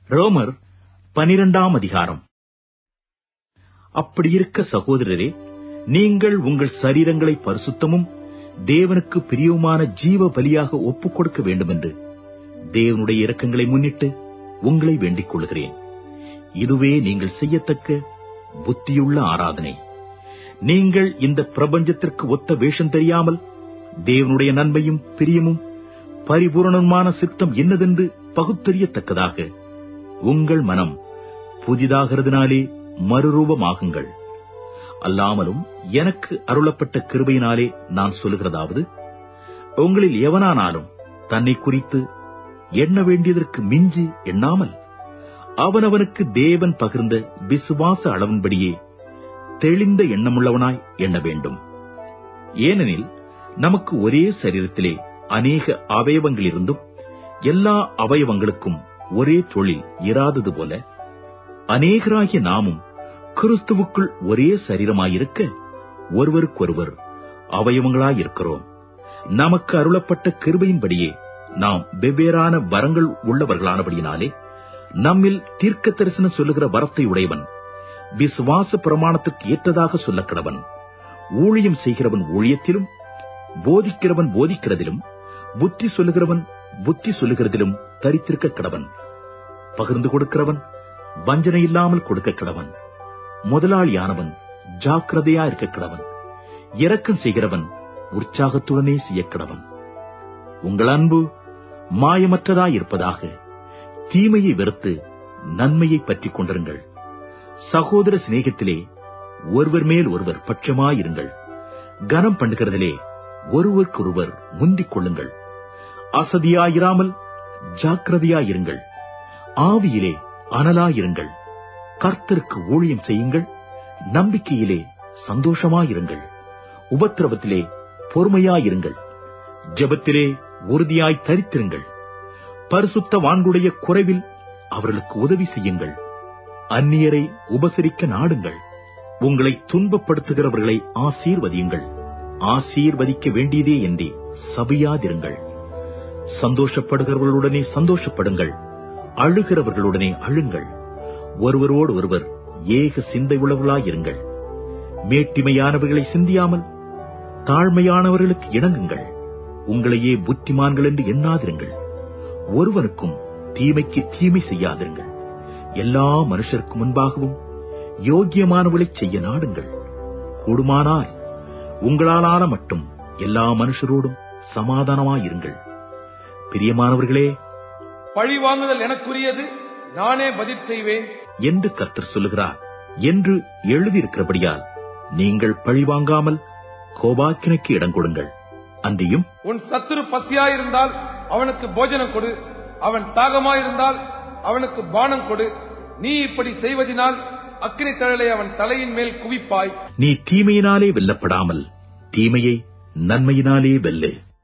ரோமர் பனிரெண்டாம் அதிகாரம் அப்படியிருக்க சகோதரரே நீங்கள் உங்கள் சரீரங்களை பரிசுத்தமும் தேவனுக்கு பிரியவுமான ஜீவ பலியாக ஒப்புக் கொடுக்க வேண்டுமென்று தேவனுடைய இரக்கங்களை முன்னிட்டு உங்களை வேண்டிக் கொள்கிறேன் இதுவே நீங்கள் செய்யத்தக்க புத்தியுள்ள ஆராதனை நீங்கள் இந்த பிரபஞ்சத்திற்கு ஒத்த வேஷம் தெரியாமல் தேவனுடைய நன்மையும் பிரியமும் பரிபூரணமான சித்தம் என்னதென்று பகுத்தறியத்தக்கதாக உங்கள் மனம் புதிதாகிறதுனாலே மறுரூபமாகுங்கள் அல்லாமலும் எனக்கு அருளப்பட்ட கிருபையினாலே நான் சொல்லுகிறதாவது உங்களில் எவனானாலும் தன்னை குறித்து எண்ண வேண்டியதற்கு மிஞ்சி எண்ணாமல் அவனவனுக்கு தேவன் பகிர்ந்த விசுவாச அளவின்படியே தெளிந்த எண்ணமுள்ளவனாய் எண்ண வேண்டும் ஏனெனில் நமக்கு ஒரே சரீரத்திலே அநேக அவயவங்கள் இருந்தும் எல்லா அவயவங்களுக்கும் ஒரே தொழில் இராதது போல அநேகராகிய நாமும் கிறிஸ்துவுக்குள் ஒரே சரீரமாயிருக்க ஒருவருக்கொருவர் அவயவங்களாயிருக்கிறோம் நமக்கு அருளப்பட்ட கிருபையின்படியே நாம் வெவ்வேறான வரங்கள் உள்ளவர்களானபடியினாலே நம்மில் தீர்க்க தரிசனம் சொல்லுகிற வரத்தை உடையவன் விசுவாச பிரமாணத்திற்கு ஏற்றதாக சொல்ல கடவன் ஊழியம் செய்கிறவன் ஊழியத்திலும் போதிக்கிறவன் போதிக்கிறதிலும் புத்தி சொல்லுகிறவன் புத்தி சொல்லுகிறதிலும் தரித்திருக்க கடவன் பகிர்ந்து கொடுக்கிறவன் வஞ்சனை இல்லாமல் கொடுக்க கடவன் முதலாளியானவன் ஜாக்கிரதையா இருக்க கடவன் இரக்கம் செய்கிறவன் உற்சாகத்துடனே செய்ய கடவன் உங்கள் அன்பு மாயமற்றதாயிருப்பதாக தீமையை வெறுத்து நன்மையை பற்றிக் கொண்டிருங்கள் சகோதர சிநேகத்திலே ஒருவர் மேல் ஒருவர் பட்சமாயிருங்கள் கனம் பண்ணுகிறதிலே ஒருவருக்கொருவர் முந்திக் கொள்ளுங்கள் அசதியாயிராமல் ஜாக்கிரதையாயிருங்கள் ஆவியிலே அனலாயிருங்கள் கர்த்தருக்கு ஊழியம் செய்யுங்கள் நம்பிக்கையிலே சந்தோஷமாயிருங்கள் உபத்திரவத்திலே பொறுமையாயிருங்கள் ஜெபத்திலே உறுதியாய் தரித்திருங்கள் பரிசுத்த வான்குடைய குறைவில் அவர்களுக்கு உதவி செய்யுங்கள் அந்நியரை உபசரிக்க நாடுங்கள் உங்களை துன்பப்படுத்துகிறவர்களை ஆசீர்வதியுங்கள் ஆசீர்வதிக்க வேண்டியதே என்றே சபையாதிருங்கள் சந்தோஷப்படுகிறவர்களுடனே சந்தோஷப்படுங்கள் அழுகிறவர்களுடனே அழுங்கள் ஒருவரோடு ஒருவர் ஏக சிந்தை உள்ளவர்களாயிருங்கள் மேட்டிமையானவர்களை சிந்தியாமல் தாழ்மையானவர்களுக்கு இணங்குங்கள் உங்களையே புத்திமான்கள் என்று எண்ணாதிருங்கள் ஒருவனுக்கும் தீமைக்கு தீமை செய்யாதிருங்கள் எல்லா மனுஷருக்கு முன்பாகவும் யோக்கியமானவளைச் செய்ய நாடுங்கள் கூடுமானாய் உங்களாலான மட்டும் எல்லா மனுஷரோடும் சமாதானமாயிருங்கள் பிரியமானவர்களே பழி வாங்குதல் எனக்குரியது நானே பதில் செய்வேன் என்று கர்த்தர் சொல்லுகிறார் என்று எழுதியிருக்கிறபடியால் நீங்கள் பழிவாங்காமல் கோபாக்கினைக்கு இடம் கொடுங்கள் அன்றியும் உன் சத்துரு பசியாயிருந்தால் அவனுக்கு போஜனம் கொடு அவன் தாகமாயிருந்தால் அவனுக்கு பானம் கொடு நீ இப்படி செய்வதினால் அக்கினி தழலை அவன் தலையின் மேல் குவிப்பாய் நீ தீமையினாலே வெல்லப்படாமல் தீமையை நன்மையினாலே வெல்லு